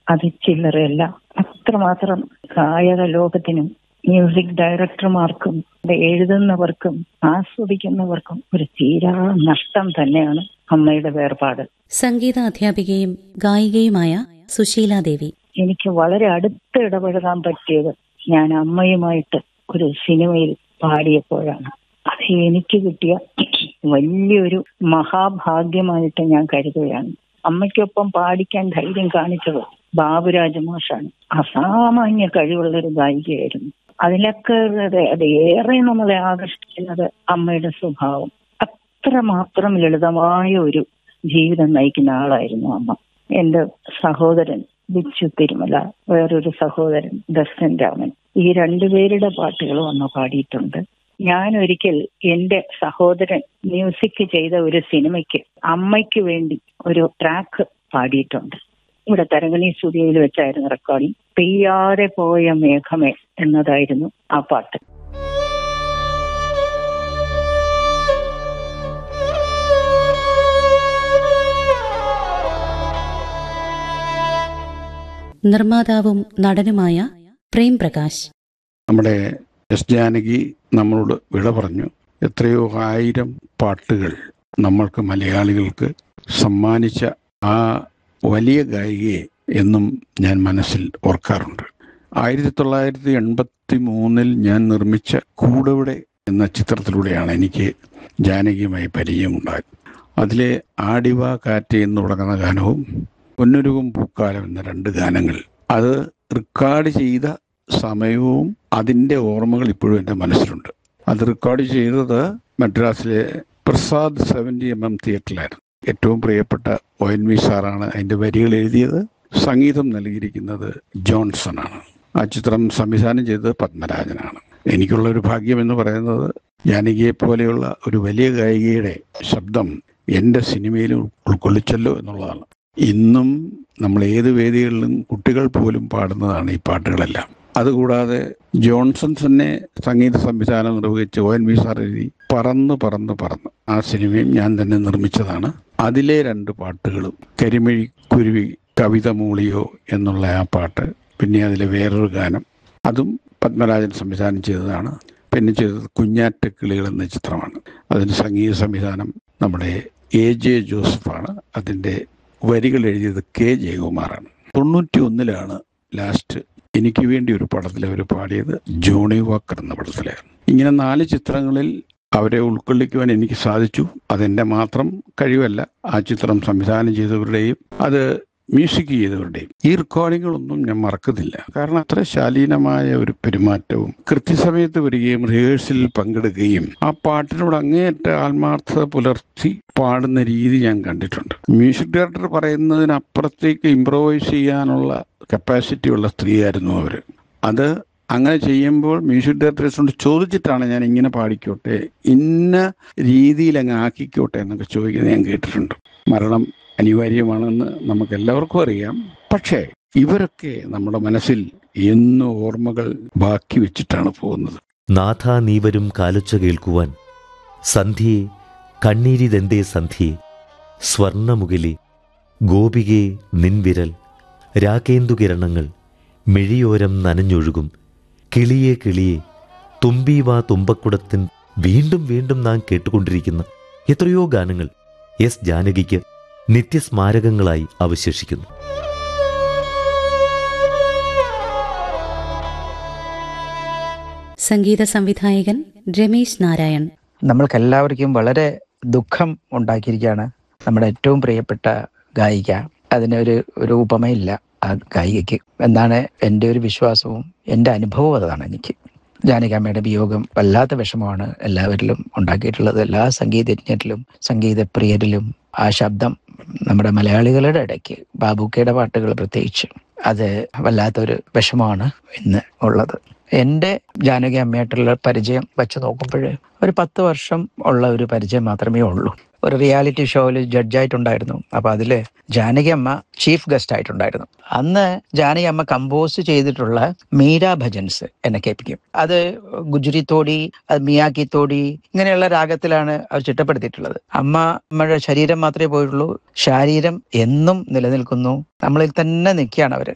അത് ചില്ലറയല്ല അത്രമാത്രം ഗായക ലോകത്തിനും മ്യൂസിക് ഡയറക്ടർമാർക്കും ഇത് എഴുതുന്നവർക്കും ആസ്വദിക്കുന്നവർക്കും ഒരു തീരാ നഷ്ടം തന്നെയാണ് അമ്മയുടെ വേർപാട് സംഗീത അധ്യാപികയും ഗായികയുമായ സുശീല ദേവി എനിക്ക് വളരെ അടുത്ത് ഇടപഴകാൻ പറ്റിയത് ഞാൻ അമ്മയുമായിട്ട് ഒരു സിനിമയിൽ പാടിയപ്പോഴാണ് അത് എനിക്ക് കിട്ടിയ വലിയൊരു മഹാഭാഗ്യമായിട്ട് ഞാൻ കരുതുകയാണ് അമ്മയ്ക്കൊപ്പം പാടിക്കാൻ ധൈര്യം കാണിച്ചത് ബാബുരാജ മാഷാണ് അസാമാന്യ കഴിവുള്ള ഒരു ഗായികയായിരുന്നു അതിലൊക്കെ അത് അത് ഏറെ നമ്മളെ ആകർഷിക്കുന്നത് അമ്മയുടെ സ്വഭാവം അത്രമാത്രം ലളിതമായ ഒരു ജീവിതം നയിക്കുന്ന ആളായിരുന്നു അമ്മ എന്റെ സഹോദരൻ ബിച്ചു തിരുമല വേറൊരു സഹോദരൻ ദർശൻ രാമൻ ഈ രണ്ടുപേരുടെ പാട്ടുകളും അമ്മ പാടിയിട്ടുണ്ട് ഞാൻ ഒരിക്കൽ എന്റെ സഹോദരൻ മ്യൂസിക് ചെയ്ത ഒരു സിനിമയ്ക്ക് അമ്മയ്ക്ക് വേണ്ടി ഒരു ട്രാക്ക് പാടിയിട്ടുണ്ട് ഇവിടെ തരങ്കണി സ്റ്റുഡിയോയിൽ വെച്ചായിരുന്നു റെക്കോർഡിംഗ് പെയ്യാതെ പോയ മേഘമേ എന്നതായിരുന്നു ആ പാട്ട് നിർമ്മാതാവും നടനുമായ പ്രേം പ്രകാശ് നമ്മുടെ എസ് ജാനകി നമ്മളോട് വിട പറഞ്ഞു എത്രയോ ആയിരം പാട്ടുകൾ നമ്മൾക്ക് മലയാളികൾക്ക് സമ്മാനിച്ച ആ വലിയ ഗായികയെ എന്നും ഞാൻ മനസ്സിൽ ഓർക്കാറുണ്ട് ആയിരത്തി തൊള്ളായിരത്തി എൺപത്തി മൂന്നിൽ ഞാൻ നിർമ്മിച്ച കൂടവിടെ എന്ന ചിത്രത്തിലൂടെയാണ് എനിക്ക് ജാനകിയുമായി പരിചയമുണ്ടായത് അതിലെ ആടിവ കാറ്റ് എന്ന് തുടങ്ങുന്ന ഗാനവും പൊന്നുരുകും പൂക്കാലം എന്ന രണ്ട് ഗാനങ്ങൾ അത് റെക്കോർഡ് ചെയ്ത സമയവും അതിൻ്റെ ഓർമ്മകൾ ഇപ്പോഴും എൻ്റെ മനസ്സിലുണ്ട് അത് റെക്കോർഡ് ചെയ്തത് മദ്രാസിലെ പ്രസാദ് സെവൻറ്റി എം എം തിയേറ്ററിലായിരുന്നു ഏറ്റവും പ്രിയപ്പെട്ട ഒ എൻ വി സാറാണ് അതിൻ്റെ വരികൾ എഴുതിയത് സംഗീതം നൽകിയിരിക്കുന്നത് ജോൺസൺ ആണ് ആ ചിത്രം സംവിധാനം ചെയ്തത് പത്മരാജനാണ് എനിക്കുള്ള ഒരു ഭാഗ്യം എന്ന് പറയുന്നത് ജാനകിയെ പോലെയുള്ള ഒരു വലിയ ഗായികയുടെ ശബ്ദം എൻ്റെ സിനിമയിൽ ഉൾക്കൊള്ളിച്ചല്ലോ എന്നുള്ളതാണ് ഇന്നും നമ്മൾ ഏത് വേദികളിലും കുട്ടികൾ പോലും പാടുന്നതാണ് ഈ പാട്ടുകളെല്ലാം അതുകൂടാതെ ജോൺസൺ തന്നെ സംഗീത സംവിധാനം നിർവഹിച്ച് ഒ എൻ വി സാർ എഴുതി പറന്ന് പറന്ന് പറന്ന് ആ സിനിമയും ഞാൻ തന്നെ നിർമ്മിച്ചതാണ് അതിലെ രണ്ട് പാട്ടുകളും കരിമിഴി കുരുവി കവിത മൂളിയോ എന്നുള്ള ആ പാട്ട് പിന്നെ അതിലെ വേറൊരു ഗാനം അതും പത്മരാജൻ സംവിധാനം ചെയ്തതാണ് പിന്നെ ചെയ്തത് കുഞ്ഞാറ്റ കിളികൾ എന്ന ചിത്രമാണ് അതിന് സംഗീത സംവിധാനം നമ്മുടെ എ ജെ ജോസഫാണ് അതിൻ്റെ വരികൾ എഴുതിയത് കെ ജയകുമാറാണ് തൊണ്ണൂറ്റി ഒന്നിലാണ് ലാസ്റ്റ് എനിക്ക് വേണ്ടി ഒരു പടത്തിൽ അവർ പാടിയത് ജോണി വാക്കർ എന്ന പടത്തിലായിരുന്നു ഇങ്ങനെ നാല് ചിത്രങ്ങളിൽ അവരെ ഉൾക്കൊള്ളിക്കുവാൻ എനിക്ക് സാധിച്ചു അതെൻ്റെ മാത്രം കഴിവല്ല ആ ചിത്രം സംവിധാനം ചെയ്തവരുടെയും അത് മ്യൂസിക് ചെയ്തവരുടെയും ഈ റെക്കോർഡിങ്ങുകളൊന്നും ഞാൻ മറക്കുന്നില്ല കാരണം അത്ര ശാലീനമായ ഒരു പെരുമാറ്റവും കൃത്യസമയത്ത് വരികയും റിഹേഴ്സലിൽ പങ്കെടുക്കുകയും ആ പാട്ടിനോട് അങ്ങേയറ്റ ആത്മാർത്ഥത പുലർത്തി പാടുന്ന രീതി ഞാൻ കണ്ടിട്ടുണ്ട് മ്യൂസിക് ഡയറക്ടർ പറയുന്നതിനപ്പുറത്തേക്ക് ഇംപ്രവൈസ് ചെയ്യാനുള്ള കപ്പാസിറ്റി ഉള്ള സ്ത്രീയായിരുന്നു അവർ അത് അങ്ങനെ ചെയ്യുമ്പോൾ മ്യൂസിക് ഡയറക്ടേഴ്സിനോട് ചോദിച്ചിട്ടാണ് ഞാൻ ഇങ്ങനെ പാടിക്കോട്ടെ ഇന്ന രീതിയിൽ അങ്ങ് ആക്കിക്കോട്ടെ എന്നൊക്കെ ചോദിക്കുന്നത് ഞാൻ കേട്ടിട്ടുണ്ട് മരണം അനിവാര്യമാണെന്ന് നമുക്ക് എല്ലാവർക്കും അറിയാം പക്ഷേ ഇവരൊക്കെ നമ്മുടെ മനസ്സിൽ എന്നും ഓർമ്മകൾ ബാക്കി വെച്ചിട്ടാണ് പോകുന്നത് നാഥ നീവരും കാലൊച്ച കേൾക്കുവാൻ സന്ധ്യയെ കണ്ണീരിതെന്തേ സന്ധ്യയെ സ്വർണമുകിലി ഗോപികേ നിൻവിരൽ രാകേന്ദുകിരണങ്ങൾ മിഴിയോരം നനഞ്ഞൊഴുകും കിളിയെ കിളിയെ തുമ്പീവാ തുമ്പക്കുടത്തിൻ വീണ്ടും വീണ്ടും നാം കേട്ടുകൊണ്ടിരിക്കുന്ന എത്രയോ ഗാനങ്ങൾ എസ് ജാനകിക്ക് നിത്യസ്മാരകങ്ങളായി അവശേഷിക്കുന്നു സംഗീത സംവിധായകൻ രമേശ് നാരായൺ നമ്മൾക്കെല്ലാവർക്കും വളരെ ദുഃഖം ഉണ്ടാക്കിയിരിക്കുകയാണ് നമ്മുടെ ഏറ്റവും പ്രിയപ്പെട്ട ഗായിക അതിനൊരു ഒരു ഉപമയില്ല ആ ഗായികയ്ക്ക് എന്നാണ് എൻ്റെ ഒരു വിശ്വാസവും എൻ്റെ അനുഭവവും അതാണ് എനിക്ക് ജാനകിയമ്മയുടെ വിയോഗം വല്ലാത്ത വിഷമമാണ് എല്ലാവരിലും ഉണ്ടാക്കിയിട്ടുള്ളത് എല്ലാ സംഗീതജ്ഞരിലും സംഗീതപ്രിയരിലും ആ ശബ്ദം നമ്മുടെ മലയാളികളുടെ ഇടയ്ക്ക് ബാബുക്കയുടെ പാട്ടുകൾ പ്രത്യേകിച്ച് അത് വല്ലാത്തൊരു വിഷമമാണ് ഇന്ന് ഉള്ളത് എൻ്റെ ജാനകി അമ്മയായിട്ടുള്ള പരിചയം വെച്ച് നോക്കുമ്പോൾ ഒരു പത്ത് വർഷം ഉള്ള ഒരു പരിചയം മാത്രമേ ഉള്ളൂ ഒരു റിയാലിറ്റി ഷോയിൽ ജഡ്ജായിട്ടുണ്ടായിരുന്നു അപ്പൊ അതില് ജാനകി അമ്മ ചീഫ് ഗസ്റ്റ് ആയിട്ടുണ്ടായിരുന്നു അന്ന് ജാനകി അമ്മ കമ്പോസ് ചെയ്തിട്ടുള്ള മീര ഭജൻസ് എന്നെ കേൾപ്പിക്കും അത് ഗുജറി തോടി അത് മിയാക്കി തോടി ഇങ്ങനെയുള്ള രാഗത്തിലാണ് അവർ ചിട്ടപ്പെടുത്തിയിട്ടുള്ളത് അമ്മ അമ്മയുടെ ശരീരം മാത്രമേ പോയിട്ടുള്ളൂ ശാരീരം എന്നും നിലനിൽക്കുന്നു നമ്മളിൽ തന്നെ നിൽക്കുകയാണ് അവര്